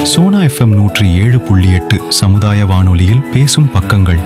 Sona FM நூற்றி ஏழு புள்ளி எட்டு சமுதாய வானொலியில் பேசும் பக்கங்கள்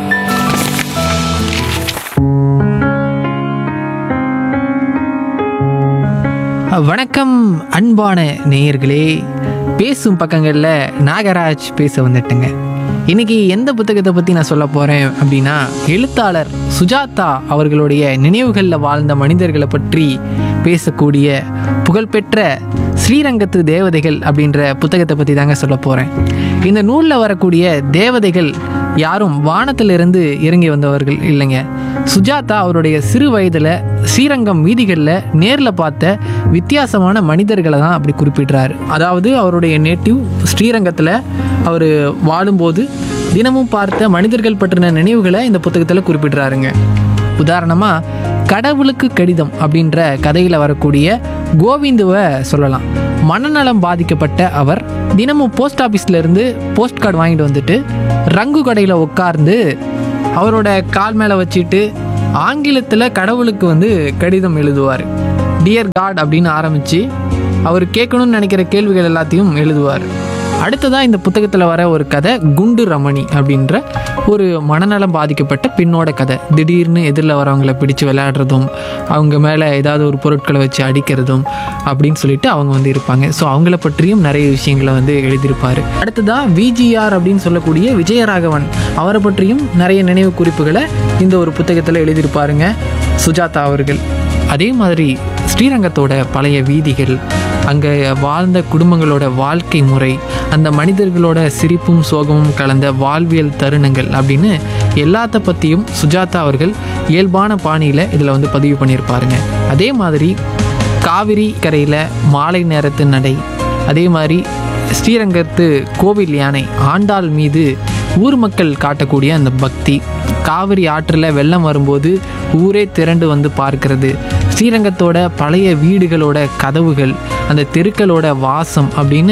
வணக்கம் அன்பான நேயர்களே பேசும் பக்கங்களில் நாகராஜ் பேச வந்துட்டுங்க இன்னைக்கு எந்த புத்தகத்தை பற்றி நான் சொல்ல போகிறேன் அப்படின்னா எழுத்தாளர் சுஜாதா அவர்களுடைய நினைவுகளில் வாழ்ந்த மனிதர்களை பற்றி பேசக்கூடிய புகழ்பெற்ற ஸ்ரீரங்கத்து தேவதைகள் அப்படின்ற புத்தகத்தை பற்றி தாங்க சொல்ல போகிறேன் இந்த நூலில் வரக்கூடிய தேவதைகள் யாரும் வானத்திலிருந்து இறங்கி வந்தவர்கள் இல்லைங்க சுஜாதா அவருடைய சிறு வயதில் ஸ்ரீரங்கம் வீதிகளில் நேரில் பார்த்த வித்தியாசமான மனிதர்களை தான் அப்படி குறிப்பிடுறாரு அதாவது அவருடைய நேட்டிவ் ஸ்ரீரங்கத்தில் அவர் வாழும்போது தினமும் பார்த்த மனிதர்கள் பற்றின நினைவுகளை இந்த புத்தகத்தில் குறிப்பிடுறாருங்க உதாரணமாக கடவுளுக்கு கடிதம் அப்படின்ற கதையில் வரக்கூடிய கோவிந்துவை சொல்லலாம் மனநலம் பாதிக்கப்பட்ட அவர் தினமும் போஸ்ட் ஆஃபீஸ்ல இருந்து போஸ்ட் கார்டு வாங்கிட்டு வந்துட்டு ரங்கு கடையில் உட்கார்ந்து அவரோட கால் மேலே வச்சுட்டு ஆங்கிலத்தில் கடவுளுக்கு வந்து கடிதம் எழுதுவார் டியர் காட் அப்படின்னு ஆரம்பித்து அவர் கேட்கணும்னு நினைக்கிற கேள்விகள் எல்லாத்தையும் எழுதுவார் அடுத்ததாக இந்த புத்தகத்தில் வர ஒரு கதை குண்டு ரமணி அப்படின்ற ஒரு மனநலம் பாதிக்கப்பட்ட பெண்ணோட கதை திடீர்னு எதிரில் வரவங்களை பிடிச்சு விளையாடுறதும் அவங்க மேலே ஏதாவது ஒரு பொருட்களை வச்சு அடிக்கிறதும் அப்படின்னு சொல்லிட்டு அவங்க வந்து இருப்பாங்க ஸோ அவங்கள பற்றியும் நிறைய விஷயங்களை வந்து எழுதியிருப்பார் அடுத்ததாக விஜிஆர் அப்படின்னு சொல்லக்கூடிய விஜயராகவன் அவரை பற்றியும் நிறைய நினைவு குறிப்புகளை இந்த ஒரு புத்தகத்தில் எழுதியிருப்பாருங்க சுஜாதா அவர்கள் அதே மாதிரி ஸ்ரீரங்கத்தோட பழைய வீதிகள் அங்கே வாழ்ந்த குடும்பங்களோட வாழ்க்கை முறை அந்த மனிதர்களோட சிரிப்பும் சோகமும் கலந்த வாழ்வியல் தருணங்கள் அப்படின்னு எல்லாத்த பற்றியும் சுஜாதா அவர்கள் இயல்பான பாணியில் இதில் வந்து பதிவு பண்ணியிருப்பாருங்க அதே மாதிரி காவிரி கரையில் மாலை நேரத்து நடை அதே மாதிரி ஸ்ரீரங்கத்து கோவில் யானை ஆண்டாள் மீது ஊர் மக்கள் காட்டக்கூடிய அந்த பக்தி காவிரி ஆற்றில் வெள்ளம் வரும்போது ஊரே திரண்டு வந்து பார்க்கிறது ஸ்ரீரங்கத்தோட பழைய வீடுகளோட கதவுகள் அந்த தெருக்களோட வாசம் அப்படின்னு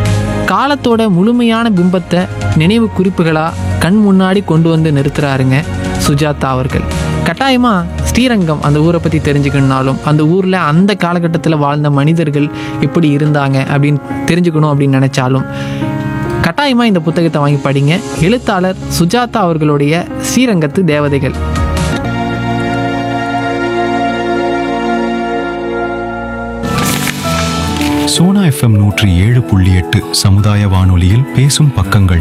காலத்தோட முழுமையான பிம்பத்தை நினைவு குறிப்புகளாக கண் முன்னாடி கொண்டு வந்து நிறுத்துறாருங்க சுஜாதா அவர்கள் கட்டாயமாக ஸ்ரீரங்கம் அந்த ஊரை பற்றி தெரிஞ்சுக்கணுனாலும் அந்த ஊரில் அந்த காலகட்டத்தில் வாழ்ந்த மனிதர்கள் எப்படி இருந்தாங்க அப்படின்னு தெரிஞ்சுக்கணும் அப்படின்னு நினச்சாலும் கட்டாயமாக இந்த புத்தகத்தை வாங்கி படிங்க எழுத்தாளர் சுஜாதா அவர்களுடைய ஸ்ரீரங்கத்து தேவதைகள் சோனா எஃப்எம் நூற்றி ஏழு புள்ளி எட்டு சமுதாய வானொலியில் பேசும் பக்கங்கள்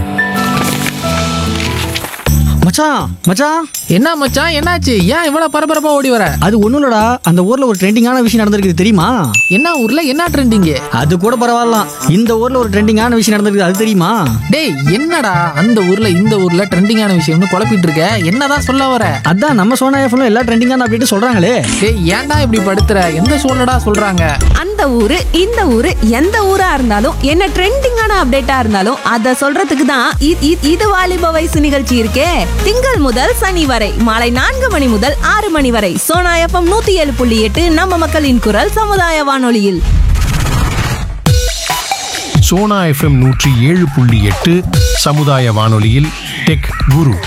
மச்சான் மச்சான் என்ன மச்சான் என்னாச்சு ஏன் இவ்வளோ பரபரப்பாக ஓடி வர அது ஒண்ணும் இல்லடா அந்த ஊர்ல ஒரு ட்ரெண்டிங்கான விஷயம் நடந்திருக்கு தெரியுமா என்ன ஊரில் என்ன ட்ரெண்டிங்கு அது கூட பரவாயில்ல இந்த ஊர்ல ஒரு ட்ரெண்டிங்கான விஷயம் நடந்திருக்கு அது தெரியுமா டேய் என்னடா அந்த ஊர்ல இந்த ஊர்ல ட்ரெண்டிங்கான விஷயம்னு குழப்பிட்டு இருக்க என்னதான் சொல்ல வர அதான் நம்ம சோனா எஃப்எம்ல எல்லா ட்ரெண்டிங்கான அப்படின்ட்டு சொல்றாங்களே டேய் ஏன்டா இப்படி படுத்துற எந்த சூழலடா சொல்றாங்க அந்த ஊரு இந்த ஊரு எந்த ஊரா இருந்தாலும் என்ன ட்ரெண்டிங்கான அப்டேட்டா இருந்தாலும் அத சொல்றதுக்கு தான் இ- இ- இது வாலிப வயசு நிகழ்ச்சி இருக்கே திங்கள் முதல் சனி வரை மாலை நான்கு மணி முதல் ஆறு மணி வரை சோனா எஃப்எம் நூத்தி ஏழு புள்ளி எட்டு நம்ம மக்களின் குரல் சமுதாய வானொலியில் சோனா எஃப்எம் நூற்றி ஏழு புள்ளி எட்டு சமுதாய வானொலியில் டெக் குரு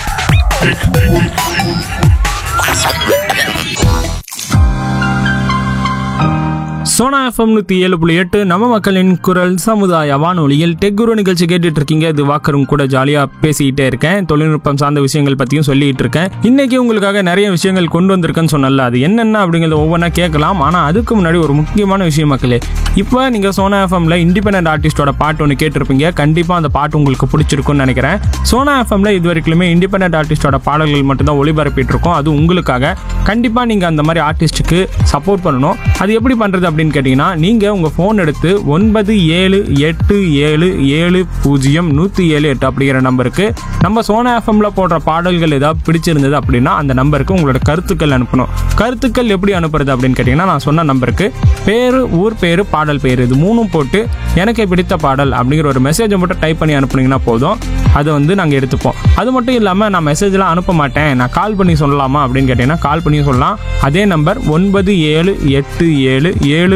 சோனா எஃப்எம் நூற்றி ஏழு புள்ளி எட்டு நம்ம மக்களின் குரல் சமுதாய வானொலியில் டெக் குரு நிகழ்ச்சி கேட்டுட்டு இருக்கீங்க இது வாக்கரும் கூட ஜாலியாக பேசிக்கிட்டே இருக்கேன் தொழில்நுட்பம் சார்ந்த விஷயங்கள் பற்றியும் சொல்லிட்டு இருக்கேன் இன்னைக்கு உங்களுக்காக நிறைய விஷயங்கள் கொண்டு வந்திருக்கேன்னு சொன்னல அது என்னென்ன அப்படிங்கிறத ஒவ்வொன்றா கேட்கலாம் ஆனால் அதுக்கு முன்னாடி ஒரு முக்கியமான விஷயம் மக்களே இப்போ நீங்கள் சோனா எஃப்எம்ல இண்டிபெண்டன்ட் ஆர்டிஸ்டோட பாட்டு ஒன்று கேட்டிருப்பீங்க கண்டிப்பாக அந்த பாட்டு உங்களுக்கு பிடிச்சிருக்கும்னு நினைக்கிறேன் சோனா எஃப்எம்ல இது வரைக்குமே இண்டிபெண்டன்ட் ஆர்டிஸ்டோட பாடல்கள் மட்டும்தான் ஒளிபரப்பிட்டு இருக்கோம் அது உங்களுக்காக கண்டிப்பாக நீங்கள் அந்த மாதிரி ஆர்டிஸ்ட்டுக்கு சப்போர்ட் பண்ணணும் அது எப்படி பண்ணுறது அப்படின்னு கேட்டிங்கன்னா நீங்கள் உங்கள் ஃபோன் எடுத்து ஒன்பது ஏழு எட்டு ஏழு ஏழு பூஜ்ஜியம் நூற்றி ஏழு எட்டு அப்படிங்கிற நம்பருக்கு நம்ம சோனா எஃப்எம்ல போடுற பாடல்கள் ஏதாவது பிடிச்சிருந்தது அப்படின்னா அந்த நம்பருக்கு உங்களோட கருத்துக்கள் அனுப்பணும் கருத்துக்கள் எப்படி அனுப்புறது அப்படின்னு கேட்டிங்கன்னா நான் சொன்ன நம்பருக்கு பேர் ஊர் பேர் பாடல் பேர் இது மூணும் போட்டு எனக்கு பிடித்த பாடல் அப்படிங்கிற ஒரு மெசேஜை மட்டும் டைப் பண்ணி அனுப்புனீங்கன்னா போதும் அதை வந்து நாங்கள் எடுத்துப்போம் அது மட்டும் இல்லாமல் நான் மெசேஜ்லாம் அனுப்ப மாட்டேன் நான் கால் பண்ணி சொல்லலாமா அப்படின்னு கேட்டிங்கன்னா கால் பண்ணி சொல்லலாம் அதே நம்பர் ஒன்பது ஏழு எட்டு ஏழு ஏழு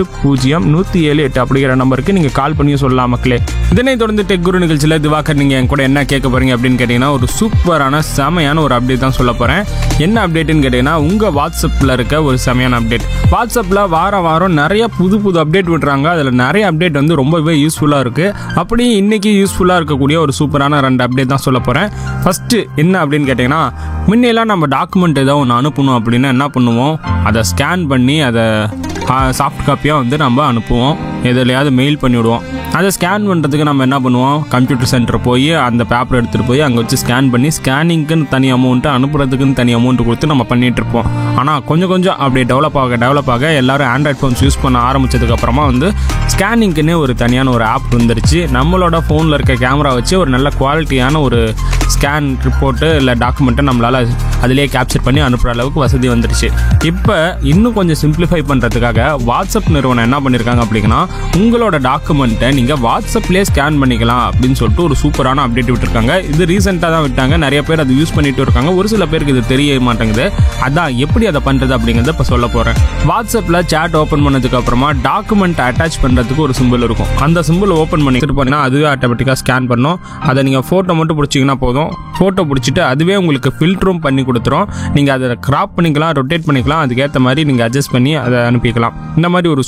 பூஜ்ஜியம் நூற்றி ஏழு எட்டு அப்படிங்கிற நம்பருக்கு நீங்கள் கால் பண்ணியும் சொல்லலாம் மக்களே இதனை தொடர்ந்து டெக் குரு நிகழ்ச்சியில் திவாகர் நீங்கள் என் கூட என்ன கேட்க போகிறீங்க அப்படின்னு கேட்டிங்கன்னா ஒரு சூப்பரான செமையான ஒரு அப்டேட் தான் சொல்ல போகிறேன் என்ன அப்டேட்டுன்னு கேட்டிங்கன்னா உங்கள் வாட்ஸ்அப்பில் இருக்க ஒரு செமையான அப்டேட் வாட்ஸ்அப்பில் வாரம் வாரம் நிறைய புது புது அப்டேட் விடுறாங்க அதில் நிறைய அப்டேட் வந்து ரொம்பவே யூஸ்ஃபுல்லாக இருக்குது அப்படி இன்னைக்கு யூஸ்ஃபுல்லாக இருக்கக்கூடிய ஒரு சூப்பரான ரெண்டு அப்டேட் தான் சொல்ல போகிறேன் ஃபஸ்ட்டு என்ன அப்படின்னு கேட்டிங்கன்னா முன்னையெல்லாம் நம்ம டாக்குமெண்ட் ஏதோ ஒன்று அனுப்பணும் அப்படின்னா என்ன பண்ணுவோம் அதை ஸ்கேன் பண்ணி அதை சாஃப்ட் காப்பியாக வந்து நம்ம அனுப்புவோம் எதுலையாவது மெயில் பண்ணி விடுவோம் அதை ஸ்கேன் பண்ணுறதுக்கு நம்ம என்ன பண்ணுவோம் கம்ப்யூட்டர் சென்டர் போய் அந்த பேப்பர் எடுத்துகிட்டு போய் அங்கே வச்சு ஸ்கேன் பண்ணி ஸ்கேனிங்க்குன்னு தனி அமௌண்ட்டு அனுப்புறதுக்குன்னு தனி அமௌண்ட் கொடுத்து நம்ம பண்ணிட்டு இருப்போம் ஆனால் கொஞ்சம் கொஞ்சம் அப்படி டெவலப் ஆக டெவலப் ஆக எல்லாரும் ஆண்ட்ராய்ட் ஃபோன்ஸ் யூஸ் பண்ண ஆரம்பிச்சதுக்கு அப்புறமா வந்து ஸ்கேனிங்க்குன்னு ஒரு தனியான ஒரு ஆப் வந்துருச்சு நம்மளோட ஃபோனில் இருக்க கேமரா வச்சு ஒரு நல்ல குவாலிட்டியான ஒரு ஸ்கேன் ரிப்போர்ட்டு இல்லை டாக்குமெண்ட்டை நம்மளால் அதிலே கேப்சர் பண்ணி அனுப்புகிற அளவுக்கு வசதி வந்துருச்சு இப்போ இன்னும் கொஞ்சம் சிம்பிளிஃபை பண்ணுறதுக்காக வாட்ஸ்அப் நிறுவனம் என்ன பண்ணியிருக்காங்க அப்படின்னா உங்களோட டாக்குமெண்ட்டை நீங்கள் வாட்ஸ்அப்லேயே ஸ்கேன் பண்ணிக்கலாம் அப்படின்னு சொல்லிட்டு ஒரு சூப்பரான அப்டேட் விட்டுருக்காங்க இது ரீசெண்டாக தான் விட்டாங்க நிறைய பேர் அதை யூஸ் பண்ணிட்டு இருக்காங்க ஒரு சில பேருக்கு இது தெரிய மாட்டேங்குது அதான் எப்படி அதை பண்ணுறது அப்படிங்கிறத இப்போ சொல்ல போகிறேன் வாட்ஸ்அப்பில் சேட் ஓப்பன் பண்ணதுக்கு அப்புறமா டாக்குமெண்ட் அட்டாச் பண்ணுறதுக்கு ஒரு சிம்பிள் இருக்கும் அந்த சிம்பிள் ஓப்பன் பண்ணி போனீங்கன்னா அதுவே ஆட்டோமேட்டிக்காக ஸ்கேன் பண்ணும் அதை நீங்கள் ஃபோட்டோ மட்டும் பிடிச்சிங்கன்னா போதும் ஃபோட்டோ பிடிச்சிட்டு அதுவே உங்களுக்கு ஃபில்டரும் பண்ணி கொடுத்துரும் நீங்கள் அதை கிராப் பண்ணிக்கலாம் ரொட்டேட் பண்ணிக்கலாம் அதுக்கேற்ற மாதிரி நீங்கள் அட்ஜஸ்ட் பண்ணி அதை அனுப்பிக்கலாம் இந்த மாதிரி ஒரு